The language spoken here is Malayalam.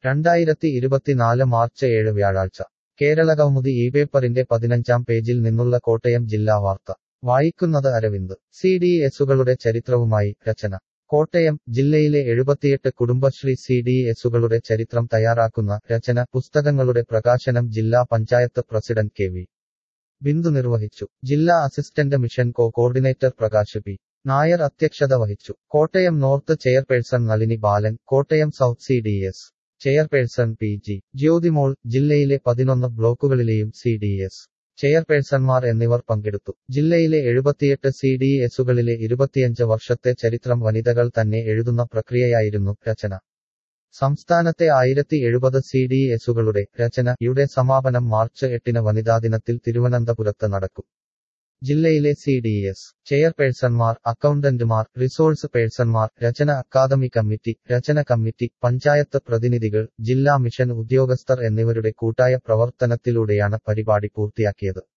രണ്ടായിരത്തി ഇരുപത്തിനാല് മാർച്ച് ഏഴ് വ്യാഴാഴ്ച കേരളകൗമുദി ഈ പേപ്പറിന്റെ പതിനഞ്ചാം പേജിൽ നിന്നുള്ള കോട്ടയം ജില്ലാ വാർത്ത വായിക്കുന്നത് അരവിന്ദ് സി ഡി എസുകളുടെ ചരിത്രവുമായി രചന കോട്ടയം ജില്ലയിലെ എഴുപത്തിയെട്ട് കുടുംബശ്രീ സി ഡി എസുകളുടെ ചരിത്രം തയ്യാറാക്കുന്ന രചന പുസ്തകങ്ങളുടെ പ്രകാശനം ജില്ലാ panchayat president K V Bindu നിർവഹിച്ചു ജില്ലാ assistant mission co coordinator Prakash P Nair അധ്യക്ഷത വഹിച്ചു Kottayam North chairperson Nalini Balan Kottayam South C D S chairperson P G Jyothimol ജില്ലയിലെ പതിനൊന്ന് ബ്ലോക്കുകളിലെയും സി ഡി എസ് ചെയർപേഴ്സൺമാർ എന്നിവർ പങ്കെടുത്തു ജില്ലയിലെ എഴുപത്തിയെട്ട് സി ഡി എസുകളിലെ ഇരുപത്തിയഞ്ച് വർഷത്തെ ചരിത്രം വനിതകൾ തന്നെ എഴുതുന്ന പ്രക്രിയയായിരുന്നു രചന സംസ്ഥാനത്തെ ആയിരത്തി എഴുപത് സി ഡി എസുകളുടെ രചനയുടെ സമാപനം മാർച്ച് എട്ടിന് വനിതാദിനത്തിൽ തിരുവനന്തപുരത്ത് നടക്കും ജില്ലയിലെ സി ഡി എസ് ചെയർപേഴ്സൺമാർ അക്കൗണ്ടന്റുമാർ റിസോഴ്സ് പേഴ്സൺമാർ Rachana academy committee Rachana committee panchayat പ്രതിനിധികൾ ജില്ലാ മിഷൻ ഉദ്യോഗസ്ഥർ എന്നിവരുടെ കൂട്ടായ പ്രവർത്തനത്തിലൂടെയാണ് പരിപാടി പൂർത്തിയാക്കിയത്